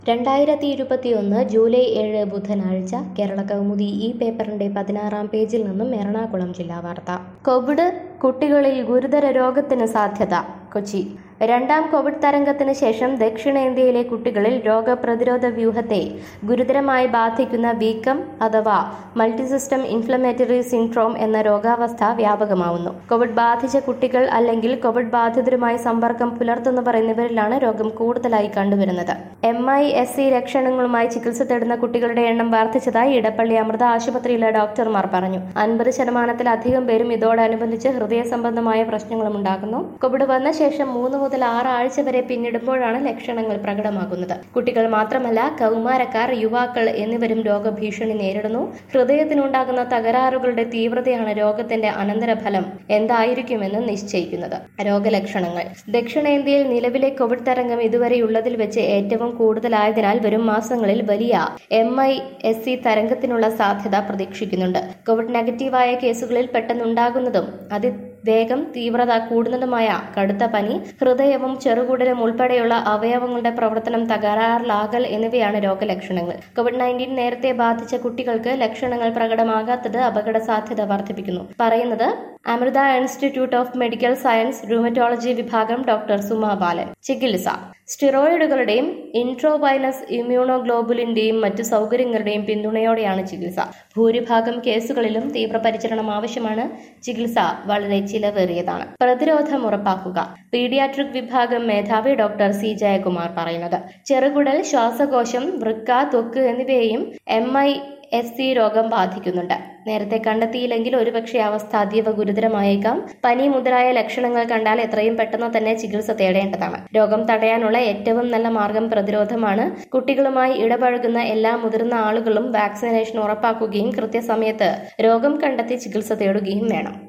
രണ്ടായിരത്തി ഇരുപത്തിയൊന്ന് ജൂലൈ ഏഴ് ബുധനാഴ്ച കേരള കൗമുദി ഈ പേപ്പറിന്റെ പതിനാറാം പേജിൽ നിന്നും എറണാകുളം ജില്ലാ വാർത്ത കോവിഡ് കുട്ടികളിൽ ഗുരുതര രോഗത്തിന് സാധ്യത കൊച്ചി രണ്ടാം കോവിഡ് തരംഗത്തിന് ശേഷം ദക്ഷിണേന്ത്യയിലെ കുട്ടികളിൽ രോഗപ്രതിരോധ വ്യൂഹത്തെ ഗുരുതരമായി ബാധിക്കുന്ന വീക്കം അഥവാ മൾട്ടിസിസ്റ്റം ഇൻഫ്ലമേറ്ററി സിൻഡ്രോം എന്ന രോഗാവസ്ഥ വ്യാപകമാവുന്നു കോവിഡ് ബാധിച്ച കുട്ടികൾ അല്ലെങ്കിൽ കോവിഡ് ബാധിതരുമായി സമ്പർക്കം പുലർത്തുന്നവർ എന്നിവരിലാണ് രോഗം കൂടുതലായി കണ്ടുവരുന്നത് എം ഐ എസ് സി ലക്ഷണങ്ങളുമായി ചികിത്സ തേടുന്ന കുട്ടികളുടെ എണ്ണം വർദ്ധിച്ചതായി ഇടപ്പള്ളി അമൃത ആശുപത്രിയിലെ ഡോക്ടർമാർ പറഞ്ഞു അൻപത് ശതമാനത്തിലധികം പേരും ഇതോടനുബന്ധിച്ച് ഹൃദയ സംബന്ധമായ പ്രശ്നങ്ങളും ഉണ്ടാകുന്നു കോവിഡ് വന്ന ശേഷം മൂന്ന് മുതൽ ആറ് ആഴ്ച വരെ പിന്നിടുമ്പോഴാണ് ലക്ഷണങ്ങൾ പ്രകടമാകുന്നത് കുട്ടികൾ മാത്രമല്ല കൗമാരക്കാർ യുവാക്കൾ എന്നിവരും രോഗഭീഷണി നേരിടുന്നു ഹൃദയത്തിനുണ്ടാകുന്ന തകരാറുകളുടെ തീവ്രതയാണ് രോഗത്തിന്റെ അനന്തരഫലം എന്തായിരിക്കുമെന്ന് നിശ്ചയിക്കുന്നത് രോഗലക്ഷണങ്ങൾ ദക്ഷിണേന്ത്യയിൽ നിലവിലെ കോവിഡ് തരംഗം ഇതുവരെയുള്ളതിൽ വെച്ച് ഏറ്റവും കൂടുതലായതിനാൽ വരും മാസങ്ങളിൽ വലിയ എം ഐ എസ് സി തരംഗത്തിനുള്ള സാധ്യത പ്രതീക്ഷിക്കുന്നുണ്ട് കോവിഡ് നെഗറ്റീവായ കേസുകളിൽ പെട്ടെന്നുണ്ടാകുന്നതും അതി വേഗം തീവ്രത കൂടുന്നതുമായ കടുത്ത പനി ഹൃദയവും ചെറുകുടലും ഉൾപ്പെടെയുള്ള അവയവങ്ങളുടെ പ്രവർത്തനം തകരാറിലാകൽ എന്നിവയാണ് രോഗലക്ഷണങ്ങൾ കോവിഡ് നയൻറ്റീൻ നേരത്തെ ബാധിച്ച കുട്ടികൾക്ക് ലക്ഷണങ്ങൾ പ്രകടമാകാത്തത് അപകട സാധ്യത വർദ്ധിപ്പിക്കുന്നു പറയുന്നത് Amrita institute of medical science rheumatology വിഭാഗം ഡോക്ടർ സുമ ബാലൻ ചികിത്സ സ്റ്റിറോയിഡുകളുടെയും ഇൻട്രോവൈനസ് ഇമ്മ്യൂണോഗ്ലോബുലിന്റെയും മറ്റു സൗകര്യങ്ങളുടെയും പിന്തുണയോടെയാണ് ചികിത്സ ഭൂരിഭാഗം കേസുകളിലും തീവ്രപരിചരണം ആവശ്യമാണ് ചികിത്സ വളരെ ചിലവേറിയതാണ് പ്രതിരോധം ഉറപ്പാക്കുക പീഡിയാട്രിക് വിഭാഗം മേധാവി ഡോക്ടർ സി ജയകുമാർ പറയുന്നത് ചെറുകുടൽ ശ്വാസകോശം വൃക്ക ത്വക്ക് എന്നിവയെയും എം ഐ എസ് സി രോഗം ബാധിക്കുന്നുണ്ട് നേരത്തെ കണ്ടെത്തിയില്ലെങ്കിൽ ഒരുപക്ഷെ അവസ്ഥ അതീവ ഗുരുതരമായേക്കാം പനി മുതലായ ലക്ഷണങ്ങൾ കണ്ടാൽ എത്രയും പെട്ടെന്ന് തന്നെ ചികിത്സ തേടേണ്ടതാണ് രോഗം തടയാനുള്ള ഏറ്റവും നല്ല മാർഗം പ്രതിരോധമാണ് കുട്ടികളുമായി ഇടപഴകുന്ന എല്ലാ മുതിർന്ന ആളുകളും വാക്സിനേഷൻ ഉറപ്പാക്കുകയും കൃത്യസമയത്ത് രോഗം കണ്ടെത്തി ചികിത്സ തേടുകയും വേണം